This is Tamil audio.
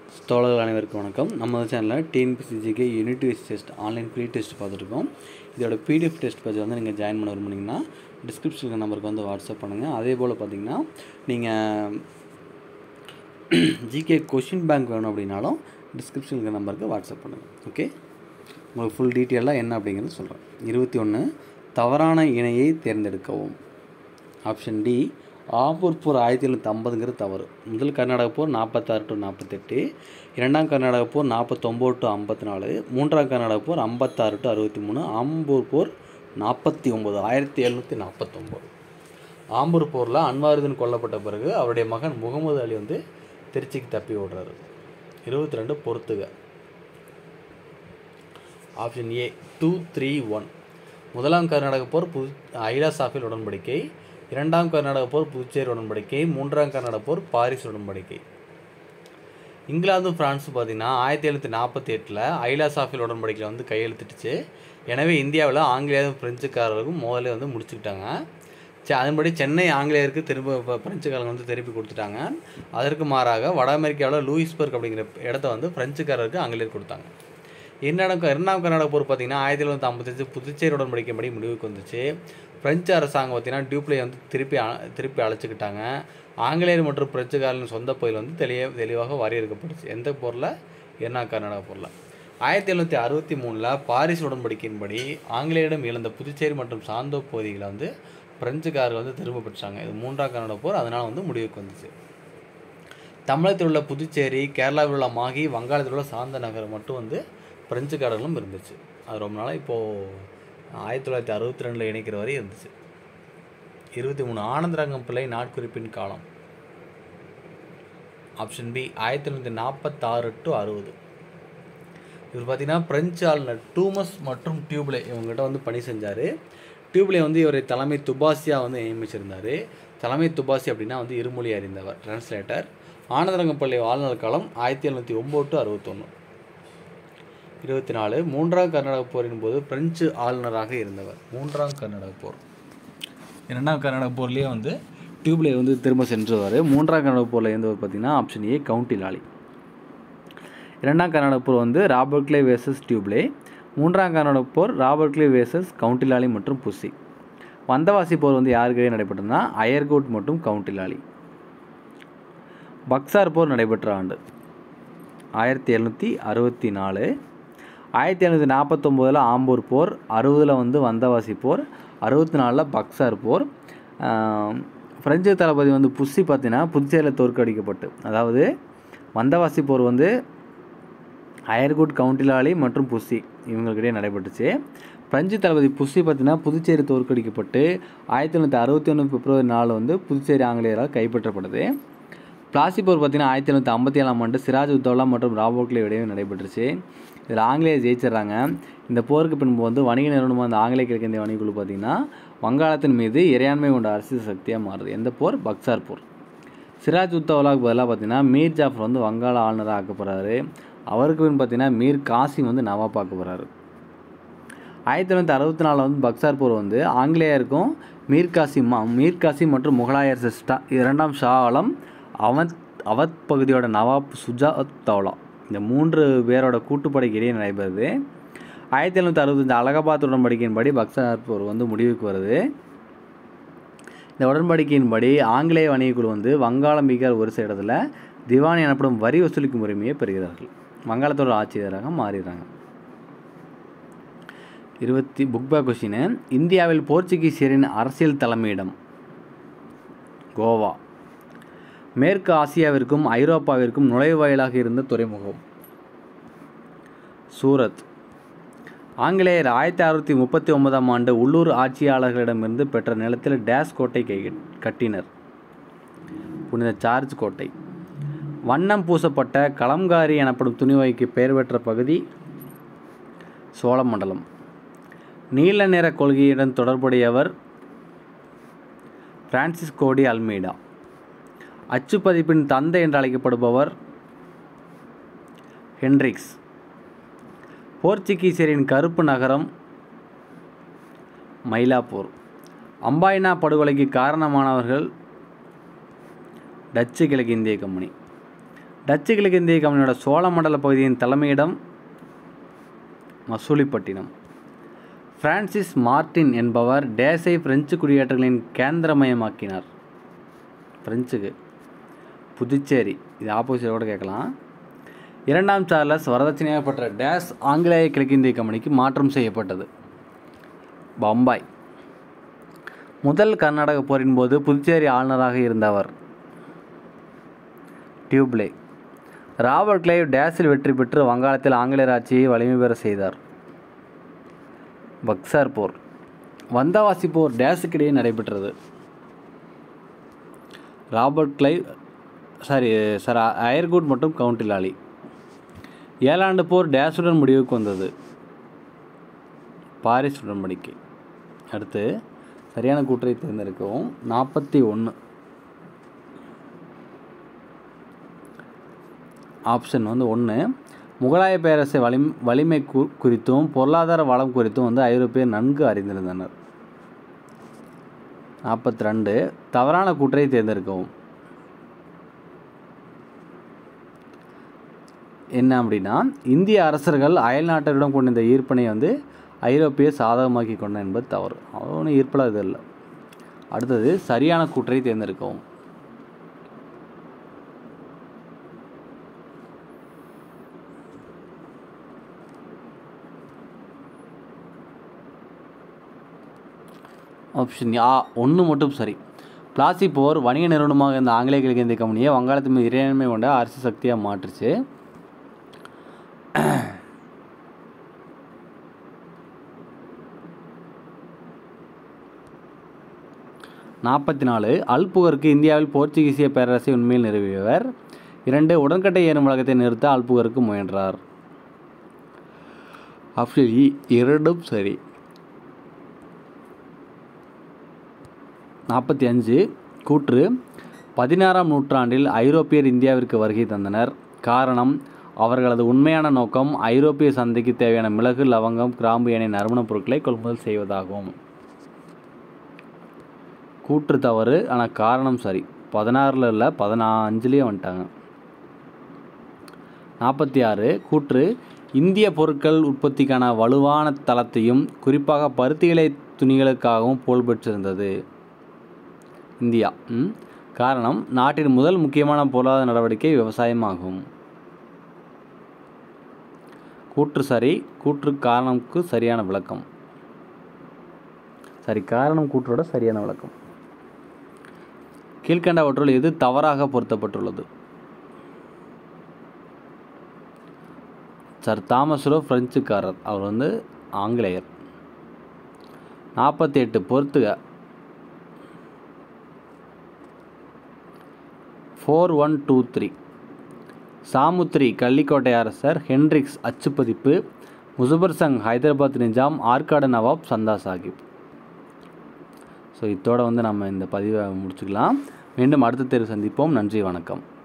தோழர்கள் அனைவருக்கும் வணக்கம் நம்ம சேனலில் டிஎன்பிசிஜிக்கு unit wise test online free test பார்த்துருக்கோம் இதோட பிடிஎஃப் டெஸ்ட் பேஜ் வந்து நீங்கள் ஜாயின் பண்ண விரும்புனீங்கன்னா டிஸ்கிரிப்ஷன் நம்பருக்கு வந்து வாட்ஸ்அப் பண்ணுங்கள் அதே போல் பார்த்தீங்கன்னா நீங்கள் ஜிகே கொஷின் பேங்க் வேணும் அப்படின்னாலும் டிஸ்கிரிப்ஷனுக்கு நம்பருக்கு வாட்ஸ்அப் பண்ணுங்கள் ஓகே உங்களுக்கு ஃபுல் டீட்டெயிலாக என்ன அப்படிங்கிறது சொல்கிறேன் இருபத்தி ஒன்று தவறான இணையை தேர்ந்தெடுக்கவும் ஆப்ஷன் டி ஆம்பூர் போர் ஆயிரத்தி எழுநூற்றி ஐம்பதுங்கிறது தவறு முதல் கர்நாடக போர் நாற்பத்தாறு டு நாற்பத்தெட்டு இரண்டாம் கர்நாடக போர் நாற்பத்தொம்போது டு ஐம்பத்தி நாலு மூன்றாம் கர்நாடக போர் ஐம்பத்தாறு டு அறுபத்தி மூணு ஆம்பூர் போர் நாற்பத்தி ஒம்பது ஆயிரத்தி எழுநூற்றி நாற்பத்தொம்போது ஆம்பூர் போரில் அன்வாருதீன் கொல்லப்பட்ட பிறகு அவருடைய மகன் முகமது அலி வந்து திருச்சிக்கு தப்பி ஓடுறாரு இருபத்தி ரெண்டு பொறுத்துக option A two three one முதலாம் கர்நாடக போர் புது ஐலா சாஃபில் உடன்படிக்கை இரண்டாம் கர்நாடக போர் புதுச்சேரி உடன்படிக்கை மூன்றாம் கர்நாடக போர் பாரிஸ் உடன்படிக்கை இங்கிலாந்து பிரான்ஸ் பார்த்தீங்கன்னா ஆயிரத்தி எழுநூற்றி நாற்பத்தி எட்டில் ஐலா சாஃபில் உடன்படிக்கையில் வந்து கையெழுத்திட்டுச்சு எனவே இந்தியாவில் ஆங்கிலேயரும் பிரெஞ்சுக்காரருக்கும் முதல்ல வந்து முடிச்சுக்கிட்டாங்க சே அதன்படி சென்னை ஆங்கிலேயருக்கு திரும்ப இப்போ பிரெஞ்சுக்காரங்க வந்து திருப்பி கொடுத்துட்டாங்க அதற்கு மாறாக வட அமெரிக்காவில் லூயிஸ்பர்க் அப்படிங்கிற இடத்த வந்து பிரெஞ்சுக்காரருக்கு ஆங்கிலேயர் கொடுத்தாங்க இரண்டாம் இரண்டாம் கர்நாடக போர் பார்த்தீங்கன்னா ஆயிரத்தி எழுநூற்றி ஐம்பத்தஞ்சு புதுச்சேரி உடன்படிக்கைப்படி முடிவுக்கு வந்துச்சு பிரெஞ்சு அரசாங்கம் பார்த்தீங்கன்னா டியூப்ளை வந்து திருப்பி அ- திருப்பி அழைச்சிக்கிட்டாங்க ஆங்கிலேயர் மற்றும் பிரெஞ்சுக்காரர்களின் சொந்த பகுதியில் வந்து தெளிய தெளிவாக வரையறுக்கப்பட்டுச்சு எந்த போரில் இரண்டாம் கர்நாடக போரில் ஆயிரத்தி எழுநூற்றி அறுபத்தி மூணில் பாரிஸ் உடன்படிக்கையின்படி ஆங்கிலேயரிடம் இழந்த புதுச்சேரி மற்றும் சாந்தோ பகுதிகளை வந்து பிரெஞ்சுக்காரர்கள் வந்து திரும்ப பெற்றாங்க இது மூன்றாம் கர்நாடக போர் அதனால் வந்து முடிவுக்கு வந்துச்சு தமிழகத்தில் உள்ள புதுச்சேரி கேரளாவில் உள்ள மாகி வங்காளத்தில் உள்ள சாந்த நகர் மட்டும் வந்து பிரெஞ்சுக்காரர்களும் இருந்துச்சு அது ரொம்ப நாளாக இப்போது ஆயிரத்தி தொள்ளாயிரத்தி அறுபத்தி ரெண்டில் இணைக்கிற வரை இருந்துச்சு இருபத்தி மூணு ஆனந்தரங்கம் பிள்ளை நாட்குறிப்பின் காலம் ஆப்ஷன் பி ஆயிரத்தி தொள்ளாயிரத்தி நாற்பத்தாறு டு அறுபது இவர் பார்த்தீங்கன்னா பிரெஞ்சு ஆளுநர் டூமஸ் மற்றும் டியூப்லே இவங்ககிட்ட வந்து பணி செஞ்சார் டியூப்லே வந்து இவரை தலைமை துபாசியா வந்து நியமிச்சிருந்தார் தலைமை துபாசி அப்படின்னா வந்து இருமொழி அறிந்தவர் டிரான்ஸ்லேட்டர் ஆனந்தரங்கப்பள்ளி வாழ்நாள் காலம் ஆயிரத்தி எழுநூற்றி ஒம்பது டு அறுபத்தொன்று இருபத்தி நாலு மூன்றாம் கர்நாடக போரின் போது பிரெஞ்சு ஆளுநராக இருந்தவர் மூன்றாம் கர்நாடக போர் இரண்டாம் கர்நாடக போர்லேயே வந்து டியூப்லே வந்து திரும்ப சென்றுவார் மூன்றாம் கர்நாடக போரில் இருந்தவர் பார்த்தீங்கன்னா ஆப்ஷன் ஏ கவுண்டி லாலி இரண்டாம் கர்நாடக போர் வந்து ராபர்ட் கிளே வேர்சஸ் டியூப்லே மூன்றாம் கர்நாடக போர் ராபர்ட் கிளே வேர்சஸ் கவுண்டிலாலி மற்றும் புசி வந்தவாசி போர் வந்து யாருக்கிடையே நடைபெற்றதுன்னா அயர்கோட் மற்றும் கவுண்டிலாலி பக்சார் போர் நடைபெற்ற ஆண்டு ஆயிரத்தி எழுநூற்றி அறுபத்தி நாலு ஆயிரத்தி எழுநூற்றி நாற்பத்தொம்போதில் ஆம்பூர் போர் அறுபதில் வந்து வந்தவாசி போர் அறுபத்தி நாலில் பக்சார் போர் ஆம், பிரெஞ்சு தளபதி வந்து புஷி பார்த்தீங்கன்னா புதுச்சேரியில் தோற்கடிக்கப்பட்டு அதாவது வந்தவாசி போர் வந்து அயர்குட் கவுண்டிலாலி மற்றும் புஷி இவங்களுக்கிடையே நடைபெற்றுச்சு பிரெஞ்சு தளபதி புஷி பார்த்தீங்கன்னா புதுச்சேரி தோற்கடிக்கப்பட்டு ஆயிரத்தி தொள்ளாயிரத்தி அறுபத்தி ஒன்று பிப்ரவரி நாலு வந்து புதுச்சேரி ஆங்கிலேயரால் கைப்பற்றப்படுது பிளாசி போர் பார்த்தீங்கன்னா ஆயிரத்தி எழுநூற்றி ஐம்பத்தி ஏழாம் ஆண்டு சிராஜ் உத்தவ்லா மற்றும் ராபோக்லே இடையே நடைபெற்றுச்சு இதில் ஆங்கிலேயர் ஜெயிச்சிடுறாங்க இந்த போருக்கு பின்பு வந்து வணிக நிறுவனமாக அந்த ஆங்கிலேய கிழக்கிந்திய வணிகக்குழு பார்த்தீங்கன்னா வங்காளத்தின் மீது இறையாண்மை கொண்ட அரசியல் சக்தியாக மாறுது எந்த போர் பக்சார் போர் சிராஜ் உத்தவ்லாவுக்கு பதிலாக பார்த்தீங்கன்னா மீர் ஜாஃபர் வந்து வங்காள ஆளுநராக ஆக்கப்படுறாரு அவருக்கு பின் பார்த்தீங்கன்னா மீர் காசிம் வந்து நவாப் ஆக்கப்படுறாரு ஆயிரத்தி தொள்ளாயிரத்தி அறுபத்தி நாலில் வந்து பக்சார் போர் வந்து ஆங்கிலேயருக்கும் மீர் காசிம் மீர் காசிம் மற்றும் முகலாயர் ஷா இரண்டாம் ஷா ஆலம் அவத் அவத் பகுதியோட நவாப் சுஜாத் தௌலா இந்த மூன்று பேரோட கூட்டுப்படைக்கு இடையே நடைபெறுது ஆயிரத்தி எழுநூற்றி அறுபத்தஞ்சு அலகாபாத் உடன்படிக்கையின்படி பக்சார் போர் வந்து முடிவுக்கு வருது இந்த உடன்படிக்கையின்படி ஆங்கிலேய வணிகக்குழு வந்து வங்காளம் பீகார் ஒரு சில இடத்துல திவானி எனப்படும் வரி வசூலிக்கும் உரிமையை பெறுகிறார்கள் வங்காளத்தோட ஆட்சியராக மாறிடுறாங்க இருபத்தி புக் பேக் கொஷினு இந்தியாவில் போர்ச்சுகீசியரின் அரசியல் தலைமையிடம் கோவா மேற்கு ஆசியாவிற்கும் ஐரோப்பாவிற்கும் நுழைவாயிலாக இருந்த துறைமுகம் சூரத் ஆங்கிலேயர் ஆயிரத்தி அறுநூற்றி முப்பத்தி ஒன்பதாம் ஆண்டு உள்ளூர் ஆட்சியாளர்களிடமிருந்து பெற்ற நிலத்தில் டேஸ் கோட்டை கை கட்டினர் புனித சார்ஜ் கோட்டை வண்ணம் பூசப்பட்ட கலம்காரி எனப்படும் துணிவைக்கு பெயர் பெற்ற பகுதி சோழமண்டலம் நீல நிற கொள்கையுடன் தொடர்புடையவர் பிரான்சிஸ் கோடி அல்மீடா அச்சுப்பதிப்பின் தந்தை என்று அழைக்கப்படுபவர் ஹென்ரிக்ஸ் போர்ச்சுகீசியரின் கருப்பு நகரம் மயிலாப்பூர் அம்பாயினா படுகொலைக்கு காரணமானவர்கள் டச்சு கிழக்கிந்திய கம்பெனி டச்சு கிழக்கிந்திய கம்பெனியோட சோழமண்டல பகுதியின் தலைமையிடம் மசூலிப்பட்டினம் பிரான்சிஸ் மார்டின் என்பவர் டேஸை பிரெஞ்சு குடியேற்றங்களின் கேந்திரமயமாக்கினார் பிரெஞ்சுக்கு புதுச்சேரி இது ஆப்போசிட் கூட கேட்கலாம் இரண்டாம் சார்லஸ் வரதட்சணையாக பெற்ற டேஸ் ஆங்கிலேய கிழக்கிந்திய கம்பெனிக்கு மாற்றம் செய்யப்பட்டது பம்பாய் முதல் கர்நாடக போரின் போது புதுச்சேரி ஆளுநராக இருந்தவர் டியூப்லே ராபர்ட் கிளைவ் டேஸில் வெற்றி பெற்று வங்காளத்தில் ஆங்கிலேயர் ஆட்சியை வலிமை பெற செய்தார் பக்சார் போர் வந்தவாசி போர் டேஸுக்கிடையே நடைபெற்றது Robert Clive sorry sir Eyre Coote மற்றும் கவுண்டிலாலி ஏழாண்டு போர் டேஸுடன் முடிவுக்கு வந்தது பாரிஸ் உடன்படிக்கை அடுத்து சரியான கூற்றை தேர்ந்தெடுக்கவும் நாற்பத்தி ஒன்று ஆப்ஷன் வந்து ஒன்று முகலாய பேரரசை வலி வலிமை கு குறித்தும் பொருளாதார வளம் குறித்தும் வந்து ஐரோப்பியர் நன்கு அறிந்திருந்தனர் நாற்பத்தி ரெண்டு தவறான கூற்றை தேர்ந்தெடுக்கவும் என்ன அப்படின்னா இந்திய அரசர்கள் அயல் நாட்டரிடம் கொண்டிருந்த ஈர்ப்பினை வந்து ஐரோப்பிய சாதகமாக்கி கொண்ட என்பது தவறு அவனும் ஈர்ப்பலாக இது இல்லை அடுத்தது சரியான கூற்றை தேர்ந்தெடுக்கவும் ஆப்ஷன் ஆ ஒன்று மட்டும் சரி பிளாசி போர் வணிக நிறுவனமாக இருந்த ஆங்கிலேய கிழக்கிந்திய கம்பெனியை வங்காளத்தின் மீது இறையாண்மை கொண்ட அரசு சக்தியாக மாற்றுச்சு நாற்பத்தி நாலு அல்புகருக்கு இந்தியாவில் போர்ச்சுகீசிய பேரரசை உண்மையில் நிறுவியவர் இரண்டு உடன்கட்டை ஏறும் வழக்கத்தை நிறுத்த அல்புகருக்கு முயன்றார் ஆப்ஷன் இ இரண்டும் சரி நாற்பத்தி அஞ்சு கூற்று பதினாறாம் நூற்றாண்டில் ஐரோப்பியர் இந்தியாவிற்கு வருகை தந்தனர் காரணம் அவர்களது உண்மையான நோக்கம் ஐரோப்பிய சந்தைக்கு தேவையான மிளகு லவங்கம் கிராம்பு என நறுமணப் பொருட்களை கொள்முதல் செய்வதாகும் கூற்று தவறு ஆனால் காரணம் சரி பதினாறில் இல்லை பதினஞ்சுலேயே வந்துட்டாங்க நாற்பத்தி ஆறு கூற்று இந்திய பொருட்கள் உற்பத்திக்கான வலுவான தளத்தையும் குறிப்பாக பருத்திகளை துணிகளுக்காகவும் புகழ்பெற்றிருந்தது இந்தியா ம். காரணம் நாட்டின் முதல் முக்கியமான பொருளாதார நடவடிக்கை விவசாயமாகும் கூற்று சரி கூற்று காரணம்க்கு சரியான விளக்கம் சரி காரணம் கூற்றோட சரியான விளக்கம் கீழ்கண்டவற்றுள் எது தவறாக பொருத்தப்பட்டுள்ளது சர் தாமஸ்ரோ பிரெஞ்சுக்காரர் அவர் வந்து ஆங்கிலேயர் நாற்பத்தி எட்டு பொறுத்துக four one two three Samuthiri Kallikottai அரசர் ஹென்ரிக்ஸ் அச்சுப்பதிப்பு முசுபர் சங் ஹைதராபாத் நிஜாம் ஆற்காடு நவாப் சந்தா சாஹிப் ஸோ இதோட வந்து நம்ம இந்த பதிவை முடிச்சுக்கலாம் மீண்டும் அடுத்த தேர்வு சந்திப்போம் நன்றி வணக்கம்